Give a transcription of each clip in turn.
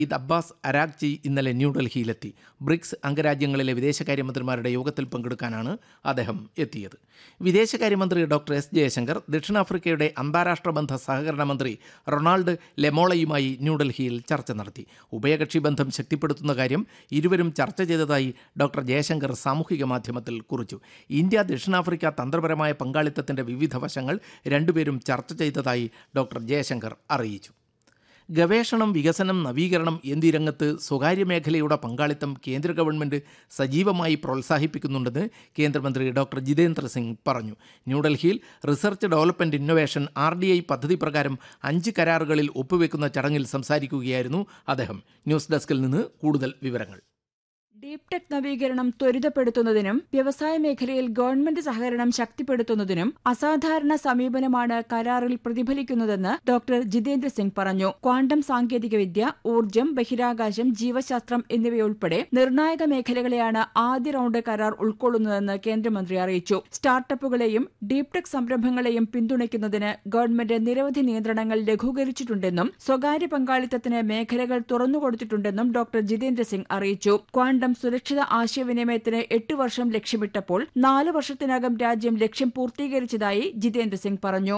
ഇത് Abbas Araghchi ഇന്നലെ ന്യൂഡൽഹിയിലെത്തി BRICS അംഗരാജ്യങ്ങളിലെ വിദേശകാര്യമന്ത്രിമാരുടെ യോഗത്തിൽ പങ്കെടുക്കാനാണ് അദ്ദേഹം എത്തിയത് വിദേശകാര്യമന്ത്രി ഡോക്ടർ എസ് ജയശങ്കർ ദക്ഷിണാഫ്രിക്കയുടെ അന്താരാഷ്ട്ര ബന്ധ സഹകരണ മന്ത്രി റൊണാൾഡ് ലെമോളയുമായി ന്യൂഡൽഹിയിൽ ചർച്ച നടത്തി ഉഭയകക്ഷി ബന്ധം ശക്തിപ്പെടുത്തുന്ന കാര്യം ഇരുവരും ചർച്ച ചെയ്തതായി ഡോക്ടർ ജയശങ്കർ സാമൂഹിക മാധ്യമത്തിൽ കുറിച്ചു ഇന്ത്യ ദക്ഷിണാഫ്രിക്ക തന്ത്രപരമായ പങ്കാളിത്തത്തിന്റെ വിവിധ വശങ്ങൾ രണ്ടുപേരും ചർച്ച ചെയ്തതായി ഡോക്ടർ ജയശങ്കർ അറിയിച്ചു ഗവേഷണം വികസനം നവീകരണം എന്നീ രംഗത്ത് സ്വകാര്യ മേഖലയുടെ പങ്കാളിത്തം കേന്ദ്ര ഗവൺമെൻറ് സജീവമായി പ്രോത്സാഹിപ്പിക്കുന്നുണ്ടെന്ന് കേന്ദ്രമന്ത്രി ഡോക്ടർ ജിതേന്ദ്ര സിംഗ് പറഞ്ഞു ന്യൂഡൽഹിയിൽ research development innovation R D I പദ്ധതി പ്രകാരം അഞ്ച് കരാറുകളിൽ ഒപ്പുവെക്കുന്ന ചടങ്ങിൽ സംസാരിക്കുകയായിരുന്നു അദ്ദേഹം ന്യൂസ് ഡെസ്കിൽ നിന്ന് കൂടുതൽ വിവരങ്ങൾ ഡീപ് ടെക് നവീകരണം ത്വരിതപ്പെടുത്തുന്നതിനും വ്യവസായ മേഖലയിൽ ഗവൺമെന്റ് സഹകരണം ശക്തിപ്പെടുത്തുന്നതിനും അസാധാരണ സമീപനമാണ് കരാറിൽ പ്രതിഫലിക്കുന്നതെന്ന് ഡോക്ടർ ജിതേന്ദ്ര സിംഗ് പറഞ്ഞു ക്വാണ്ടം സാങ്കേതികവിദ്യ ഊർജ്ജം ബഹിരാകാശം ജീവശാസ്ത്രം എന്നിവയുൾപ്പെടെ നിർണായക മേഖലകളെയാണ് ആദ്യ റൌണ്ട് കരാർ ഉൾക്കൊള്ളുന്നതെന്ന് കേന്ദ്രമന്ത്രി അറിയിച്ചു സ്റ്റാർട്ടപ്പുകളെയും ഡീപ് ടെക് സംരംഭങ്ങളെയും പിന്തുണയ്ക്കുന്നതിന് ഗവൺമെന്റ് നിരവധി നിയന്ത്രണങ്ങൾ ലഘൂകരിച്ചിട്ടുണ്ടെന്നും സ്വകാര്യ പങ്കാളിത്തത്തിന് മേഖലകൾ തുറന്നുകൊടുത്തിട്ടുണ്ടെന്നും ഡോക്ടർ ജിതേന്ദ്ര സിംഗ് അറിയിച്ചു ക്വാണ്ടം സുരക്ഷിത ആശയവിനിമയത്തിന് എട്ട് വർഷം ലക്ഷ്യമിട്ടപ്പോൾ നാല് വർഷത്തിനകം രാജ്യം ലക്ഷ്യം പൂർത്തീകരിച്ചതായി ജിതേന്ദ്ര സിംഗ് പറഞ്ഞു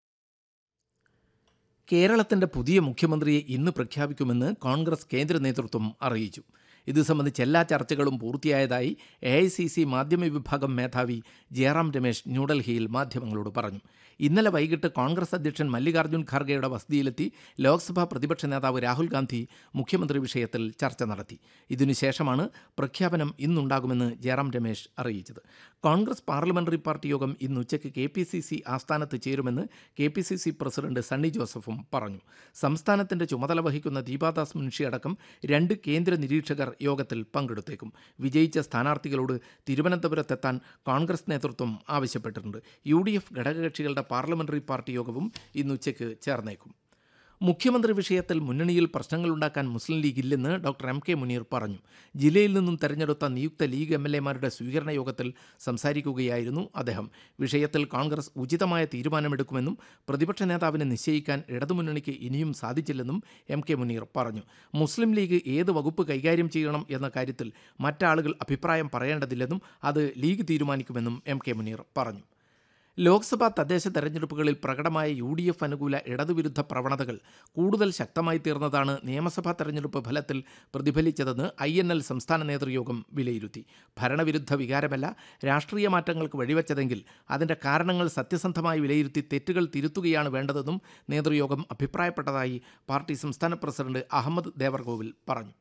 കേരളത്തിന്റെ പുതിയ മുഖ്യമന്ത്രിയെ ഇന്ന് പ്രഖ്യാപിക്കുമെന്ന് കോൺഗ്രസ് കേന്ദ്ര നേതൃത്വം അറിയിച്ചു ഇത് സംബന്ധിച്ച് എല്ലാ ചർച്ചകളും പൂർത്തിയായതായി എ ഐ സി സി മാധ്യമ വിഭാഗം മേധാവി ജയറാം രമേശ് ന്യൂഡൽഹിയിൽ മാധ്യമങ്ങളോട് പറഞ്ഞു ഇന്നലെ വൈകിട്ട് കോൺഗ്രസ് അധ്യക്ഷൻ മല്ലികാർജ്ജുൻ ഖാർഗെയുടെ വസതിയിലെത്തി ലോക്സഭാ പ്രതിപക്ഷ നേതാവ് രാഹുൽ ഗാന്ധി മുഖ്യമന്ത്രി വിഷയത്തിൽ ചർച്ച നടത്തി ഇതിനുശേഷമാണ് പ്രഖ്യാപനം ഇന്നുണ്ടാകുമെന്ന് ജയറാം രമേശ് അറിയിച്ചത് കോൺഗ്രസ് പാർലമെന്ററി പാർട്ടി യോഗം ഇന്ന് ഉച്ചയ്ക്ക് കെ പി സി സി ആസ്ഥാനത്ത് ചേരുമെന്ന് K P C C president Sunny ജോസഫും പറഞ്ഞു സംസ്ഥാനത്തിന്റെ ചുമതല വഹിക്കുന്ന ദീപാദാസ് മുൻഷി അടക്കം രണ്ട് കേന്ദ്ര നിരീക്ഷകർ യോഗത്തിൽ പങ്കെടുത്തേക്കും വിജയിച്ച സ്ഥാനാർത്ഥികളോട് തിരുവനന്തപുരത്തെത്താൻ കോൺഗ്രസ് നേതൃത്വം ആവശ്യപ്പെട്ടിട്ടുണ്ട് യു ഡി എഫ് ഘടകകക്ഷികളുടെ പാർലമെന്ററി പാർട്ടി യോഗവും ഇന്ന് ഉച്ചയ്ക്ക് ചേർന്നേക്കും മുഖ്യമന്ത്രി വിഷയത്തിൽ മുന്നണിയിൽ പ്രശ്നങ്ങളുണ്ടാക്കാൻ മുസ്ലിം ലീഗ് ഇല്ലെന്ന് ഡോക്ടർ എം കെ മുനീർ പറഞ്ഞു ജില്ലയിൽ നിന്നും തെരഞ്ഞെടുത്ത നിയുക്ത ലീഗ് എം എൽ എമാരുടെ സ്വീകരണ യോഗത്തിൽ സംസാരിക്കുകയായിരുന്നു അദ്ദേഹം വിഷയത്തിൽ കോൺഗ്രസ് ഉചിതമായ തീരുമാനമെടുക്കുമെന്നും പ്രതിപക്ഷ നേതാവിനെ നിശ്ചയിക്കാൻ ഇടതുമുന്നണിക്ക് ഇനിയും സാധിച്ചില്ലെന്നും എം കെ മുനീർ പറഞ്ഞു മുസ്ലിം ലീഗ് ഏത് വകുപ്പ് കൈകാര്യം ചെയ്യണം എന്ന കാര്യത്തിൽ മറ്റാളുകൾ അഭിപ്രായം പറയേണ്ടതില്ലെന്നും അത് ലീഗ് തീരുമാനിക്കുമെന്നും എം കെ മുനീർ പറഞ്ഞു ലോക്സഭാ തദ്ദേശ തെരഞ്ഞെടുപ്പുകളിൽ പ്രകടമായ യു ഡി എഫ് അനുകൂല ഇടതുവിരുദ്ധ പ്രവണതകൾ കൂടുതൽ ശക്തമായി തീർന്നതാണ് നിയമസഭാ തെരഞ്ഞെടുപ്പ് ഫലത്തിൽ പ്രതിഫലിച്ചതെന്ന് ഐ എൻ എൽ സംസ്ഥാന നേതൃയോഗം വിലയിരുത്തി ഭരണവിരുദ്ധ വികാരമല്ല രാഷ്ട്രീയ മാറ്റങ്ങൾക്ക് വഴിവെച്ചതെങ്കിൽ അതിൻ്റെ കാരണങ്ങൾ സത്യസന്ധമായി വിലയിരുത്തി തെറ്റുകൾ തിരുത്തുകയാണ് വേണ്ടതെന്നും നേതൃയോഗം അഭിപ്രായപ്പെട്ടതായി പാർട്ടി സംസ്ഥാന പ്രസിഡന്റ് അഹമ്മദ് ദേവർകോവിൽ പറഞ്ഞു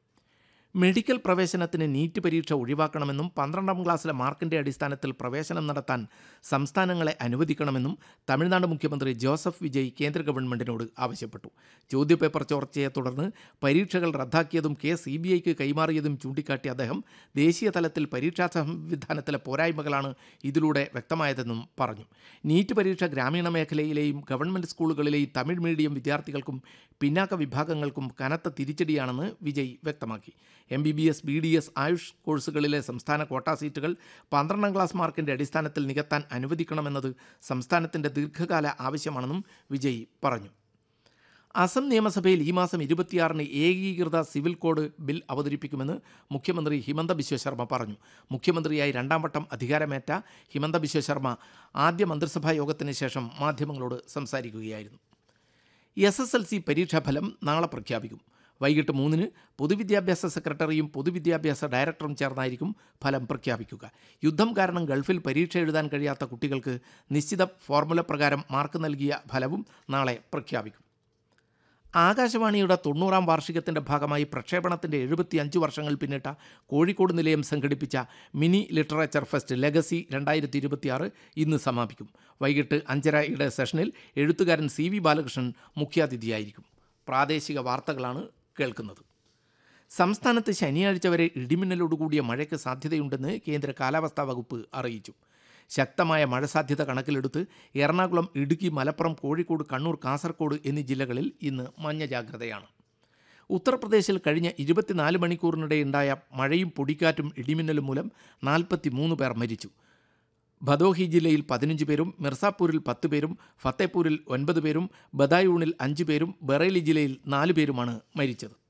മെഡിക്കൽ പ്രവേശനത്തിന് നീറ്റ് പരീക്ഷ ഒഴിവാക്കണമെന്നും പന്ത്രണ്ടാം ക്ലാസ്സിലെ മാർക്കിൻ്റെ അടിസ്ഥാനത്തിൽ പ്രവേശനം നടത്താൻ സംസ്ഥാനങ്ങളെ അനുവദിക്കണമെന്നും തമിഴ്നാട് മുഖ്യമന്ത്രി ജോസഫ് വിജയ് കേന്ദ്ര ഗവൺമെൻറ്റിനോട് ആവശ്യപ്പെട്ടു ചോദ്യപേപ്പർ ചോർച്ചയെ തുടർന്ന് പരീക്ഷകൾ റദ്ദാക്കിയതും കേസ് സി ബി ഐക്ക് കൈമാറിയതും ചൂണ്ടിക്കാട്ടിയ അദ്ദേഹം ദേശീയ തലത്തിൽ പരീക്ഷാ സംവിധാനത്തിലെ പോരായ്മകളാണ് ഇതിലൂടെ വ്യക്തമായതെന്നും പറഞ്ഞു നീറ്റ് പരീക്ഷ ഗ്രാമീണ മേഖലയിലെയും ഗവൺമെൻറ് സ്കൂളുകളിലെയും തമിഴ് മീഡിയം വിദ്യാർത്ഥികൾക്കും പിന്നാക്ക വിഭാഗങ്ങൾക്കും കനത്ത തിരിച്ചടിയാണെന്ന് വിജയ് വ്യക്തമാക്കി M B B S B D S AYUSH കോഴ്സുകളിലെ സംസ്ഥാന ക്വാട്ടാ സീറ്റുകൾ പന്ത്രണ്ടാം ക്ലാസ് മാർക്കിൻ്റെ അടിസ്ഥാനത്തിൽ നികത്താൻ അനുവദിക്കണമെന്നത് സംസ്ഥാനത്തിൻ്റെ ദീർഘകാല ആവശ്യമാണെന്നും വിജയ് പറഞ്ഞു അസം നിയമസഭയിൽ ഈ മാസം ഇരുപത്തിയാറിന് ഏകീകൃത സിവിൽ കോഡ് ബിൽ അവതരിപ്പിക്കുമെന്ന് മുഖ്യമന്ത്രി ഹിമന്ത ബിശ്വ ശർമ്മ പറഞ്ഞു മുഖ്യമന്ത്രിയായി രണ്ടാം വട്ടം അധികാരമേറ്റ ഹിമന്ത ബിശ്വ ശർമ്മ ആദ്യ മന്ത്രിസഭാ യോഗത്തിന് ശേഷം മാധ്യമങ്ങളോട് സംസാരിക്കുകയായിരുന്നു എസ് എസ് എൽ സി പരീക്ഷാഫലം നാളെ പ്രഖ്യാപിക്കും വൈകിട്ട് മൂന്നിന് പൊതുവിദ്യാഭ്യാസ സെക്രട്ടറിയും പൊതുവിദ്യാഭ്യാസ ഡയറക്ടറും ചേർന്നായിരിക്കും ഫലം പ്രഖ്യാപിക്കുക യുദ്ധം കാരണം ഗൾഫിൽ പരീക്ഷ എഴുതാൻ കഴിയാത്ത കുട്ടികൾക്ക് നിശ്ചിത ഫോർമുല പ്രകാരം മാർക്ക് നൽകിയ ഫലവും നാളെ പ്രഖ്യാപിക്കും ആകാശവാണിയുടെ തൊണ്ണൂറാം വാർഷികത്തിൻ്റെ ഭാഗമായി പ്രക്ഷേപണത്തിൻ്റെ എഴുപത്തിയഞ്ച് വർഷങ്ങൾ പിന്നിട്ട കോഴിക്കോട് നിലയം സംഘടിപ്പിച്ച മിനി ലിറ്ററേച്ചർ ഫെസ്റ്റ് ലെഗസി രണ്ടായിരത്തി ഇരുപത്തിയാറ് ഇന്ന് സമാപിക്കും വൈകിട്ട് അഞ്ചരയുടെ സെഷനിൽ എഴുത്തുകാരൻ സി വി ബാലകൃഷ്ണൻ മുഖ്യാതിഥിയായിരിക്കും പ്രാദേശിക വാർത്തകളാണ് കേൾക്കുന്നത് സംസ്ഥാനത്ത് ശനിയാഴ്ച വരെ ഇടിമിന്നലോടുകൂടിയ മഴയ്ക്ക് സാധ്യതയുണ്ടെന്ന് കേന്ദ്ര കാലാവസ്ഥാ വകുപ്പ് അറിയിച്ചു ശക്തമായ മഴ സാധ്യത കണക്കിലെടുത്ത് എറണാകുളം ഇടുക്കി മലപ്പുറം കോഴിക്കോട് കണ്ണൂർ കാസർഗോഡ് എന്നീ ജില്ലകളിൽ ഇന്ന് മഞ്ഞ ജാഗ്രതയാണ് ഉത്തർപ്രദേശിൽ കഴിഞ്ഞ ഇരുപത്തിനാല് മണിക്കൂറിനിടെ ഉണ്ടായ മഴയും പൊടിക്കാറ്റും ഇടിമിന്നലും മൂലം നാൽപ്പത്തി മൂന്ന് പേർ മരിച്ചു ഭദോഹി ജില്ലയിൽ പതിനഞ്ച് പേരും മിർസാപൂരിൽ പത്ത് പേരും ഫത്തേപൂരിൽ ഒൻപത് പേരും ബദായൂണിൽ അഞ്ച് പേരും ബറേലി ജില്ലയിൽ നാല് പേരുമാണ് മരിച്ചത്